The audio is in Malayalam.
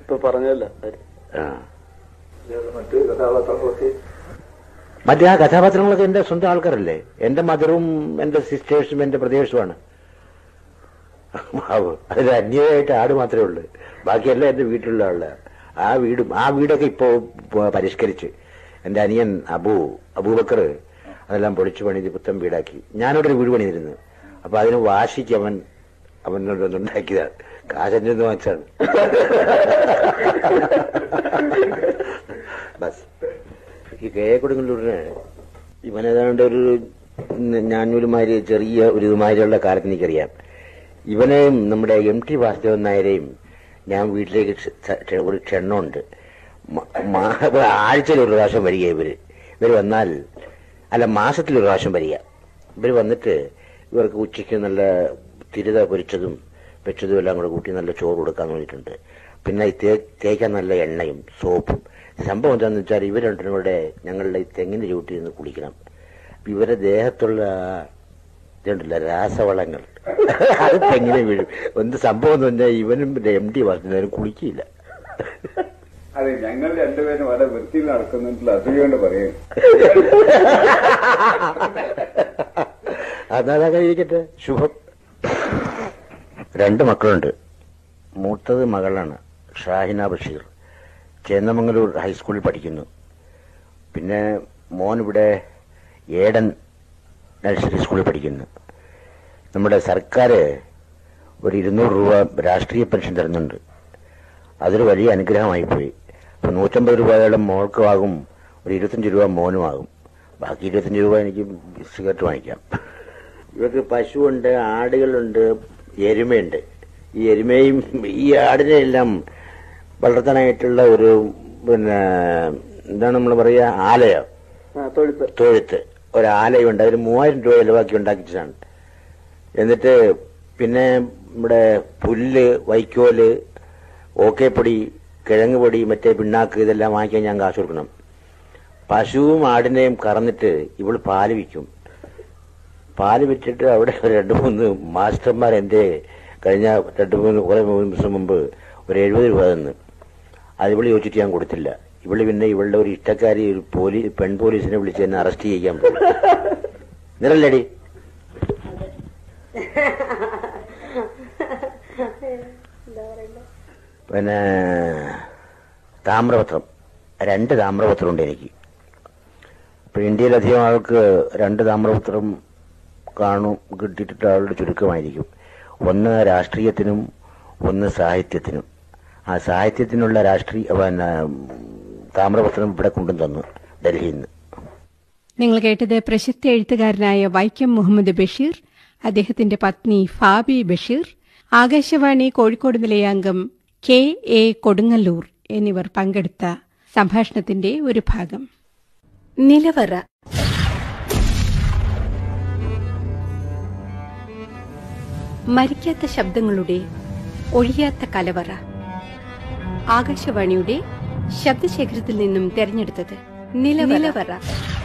ഇപ്പൊ പറഞ്ഞല്ല ആ മറ്റ് കഥാപാത്രങ്ങളൊക്കെ മറ്റേ ആ കഥാപാത്രങ്ങളൊക്കെ എന്റെ സ്വന്തം ആൾക്കാരല്ലേ എന്റെ മദറും എന്റെ സിസ്റ്റേഴ്സും എന്റെ പ്രദേശവുമാണ് അതിൽ അന്യമായിട്ട് ആട് മാത്രമേ ഉള്ളൂ ബാക്കിയെല്ലാം എന്റെ വീട്ടിലുള്ള ആള് ആ വീടും ആ വീടൊക്കെ ഇപ്പോ പ- പരിഷ്കരിച്ച് എന്റെ അനിയൻ അബു അബൂബക്കർ അതെല്ലാം പൊളിച്ചു പണിത് പുത്തൻ വീടാക്കി ഞാനിവിടെ ഒരു വീട് പണിതിരുന്നു അപ്പൊ അതിന് വാശിക്ക് അവൻ അവനോട് ഉണ്ടാക്കിയതാണ് കാശന്റെ ഒന്ന് വാങ്ങിച്ചാണ് ബസ് ഈ കെ എ കൊടുങ്ങല്ലൂരിന് ഇവനേതാണ്ട് ഒരു ഞാനൊരുമാതിരി ചെറിയ ഒരു ഇതുമാതിരിയുള്ള കാലത്ത് എനിക്കറിയാം ഇവനെയും നമ്മുടെ എം ടി വാസുദേവൻ നായരെയും ഞാൻ വീട്ടിലേക്ക് ക്ഷ- ക്ഷ- ഒരു ക്ഷണമുണ്ട് മ- മാ- ആഴ്ചയിൽ ഒരു പ്രാവശ്യം വരിക ഇവര് ഇവർ വന്നാൽ അല്ല മാസത്തിൽ ഒരു പ്രാവശ്യം വരിക ഇവർ വന്നിട്ട് ഇവർക്ക് ഉച്ചയ്ക്ക് നല്ല തിരുത പൊരിച്ചതും വെച്ചതും എല്ലാം കൂടെ കൂട്ടി നല്ല ചോറ് കൊടുക്കാൻ വേണ്ടിയിട്ടുണ്ട് പിന്നെ ഈ തേ- തേക്കാൻ നല്ല എണ്ണയും സോപ്പും സംഭവം എന്താണെന്ന് വെച്ചാൽ ഇവർ രണ്ടിനും കൂടെ ഞങ്ങളുടെ ഈ തെങ്ങിന്റെ ചൂട്ടിൽ നിന്ന് കുളിക്കണം അപ്പൊ ഇവരുടെ ദേഹത്തുള്ള ഇതുണ്ടല്ല രാസവളങ്ങൾ അത് തെങ്ങിനെ വീഴും എന്ത് സംഭവം എന്ന് പറഞ്ഞാൽ ഇവനും എം ഡി വർദ്ധനവനും കുളിക്കില്ല അതെ ഞങ്ങൾ രണ്ടുപേരും വളരെ വൃത്തിയിൽ നടക്കുന്നില്ല അസൂയോണ്ട് പറയും അതാ ഇരിക്കട്ടെ ശുഭം രണ്ട് മക്കളുണ്ട് മൂത്തത് മകളാണ് ഷാഹിന ബഷീർ ചേന്നമംഗലൂർ ഹൈസ്കൂളിൽ പഠിക്കുന്നു പിന്നെ മോൻ ഇവിടെ ഏടൻ നഴ്സറി സ്കൂളിൽ പഠിക്കുന്നു നമ്മുടെ സർക്കാർ ഒരു ഇരുന്നൂറ് രൂപ രാഷ്ട്രീയ പെൻഷൻ തരുന്നുണ്ട് അതൊരു വലിയ അനുഗ്രഹമായി പോയി അപ്പൊ നൂറ്റമ്പത് രൂപയുടെ മോൾക്കും ആകും ഒരു ഇരുപത്തഞ്ച് രൂപ മോനും ആകും ബാക്കി ഇരുപത്തഞ്ച് രൂപ എനിക്ക് സിഗരറ്റ് വാങ്ങിക്കാം ഇവർക്ക് പശുവുണ്ട് ആടുകളുണ്ട് എരുമയുണ്ട് ഈ എരുമയും ഈ ആടിനെയെല്ലാം വളർത്താനായിട്ടുള്ള ഒരു പിന്നെ എന്താണ് നമ്മൾ പറയുക ആലയോ തൊഴുത്ത് തൊഴുത്ത് ഒരു ആലയുണ്ട് അതിന് മൂവായിരം രൂപ ചെലവാക്കി ഉണ്ടാക്കിച്ചതാണ് എന്നിട്ട് പിന്നെ നമ്മുടെ പുല്ല് വൈക്കോല് ഓക്കേപ്പൊടി കിഴങ്ങ് പൊടി മറ്റേ പിണ്ണാക്ക് ഇതെല്ലാം വാങ്ങിക്കാൻ ഞാൻ കാശ് കൊടുക്കണം പശുവും ആടിനെയും കറന്നിട്ട് ഇവള് പാല് വിൽക്കും പാല് വിറ്റിട്ട് അവിടെ ഒരു രണ്ട് മൂന്ന് മാസ്റ്റർമാർ എന്റെ കഴിഞ്ഞ രണ്ട് മൂന്ന് കുറെ മൂന്ന് ദിവസം മുമ്പ് ഒരു എഴുപത് രൂപ തന്നു അത് ഇവള് ചോദിച്ചിട്ട് ഞാൻ കൊടുത്തില്ല ഇവള് പിന്നെ ഇവളുടെ ഒരു ഇഷ്ടക്കാരി ഒരു പോലീസ് പെൺ പോലീസിനെ വിളിച്ച് എന്നെ അറസ്റ്റ് ചെയ്യാൻ പോയി നിറല്ലടി പിന്നെ താമ്രപത്രം രണ്ട് താമ്രപത്രമുണ്ട് എനിക്ക് ഇപ്പൊ ഇന്ത്യയിലധികം ആൾക്ക് രണ്ട് താമ്രപത്രം കാണും കിട്ടിയിട്ട് ആളുടെ ചുരുക്കമായിരിക്കും ഒന്ന് രാഷ്ട്രീയത്തിനും ഒന്ന് സാഹിത്യത്തിനും ആ സാഹിത്യത്തിനുള്ള രാഷ്ട്രീയ പിന്നെ താമ്രപത്രം ഇവിടെ കൊണ്ടു തന്നു ഡൽഹിയിൽ നിന്ന് നിങ്ങൾ കേട്ടത് പ്രശസ്ത എഴുത്തുകാരനായ വൈക്കം മുഹമ്മദ് ബഷീർ അദ്ദേഹത്തിന്റെ പത്നി ഫാബി ബഷീർ ആകാശവാണി കോഴിക്കോട് നിലയാംഗം കെ എ കൊടുങ്ങല്ലൂർ എന്നിവർ പങ്കെടുത്ത സംഭാഷണത്തിന്റെ ഒരു ഭാഗം നിലവറ മരിക്കാത്ത ശബ്ദങ്ങളുടെ ഒഴിയാത്ത കലവറ ആകാശവാണിയുടെ ശബ്ദശേഖരത്തിൽ നിന്നും തെരഞ്ഞെടുത്തത് നിലവറ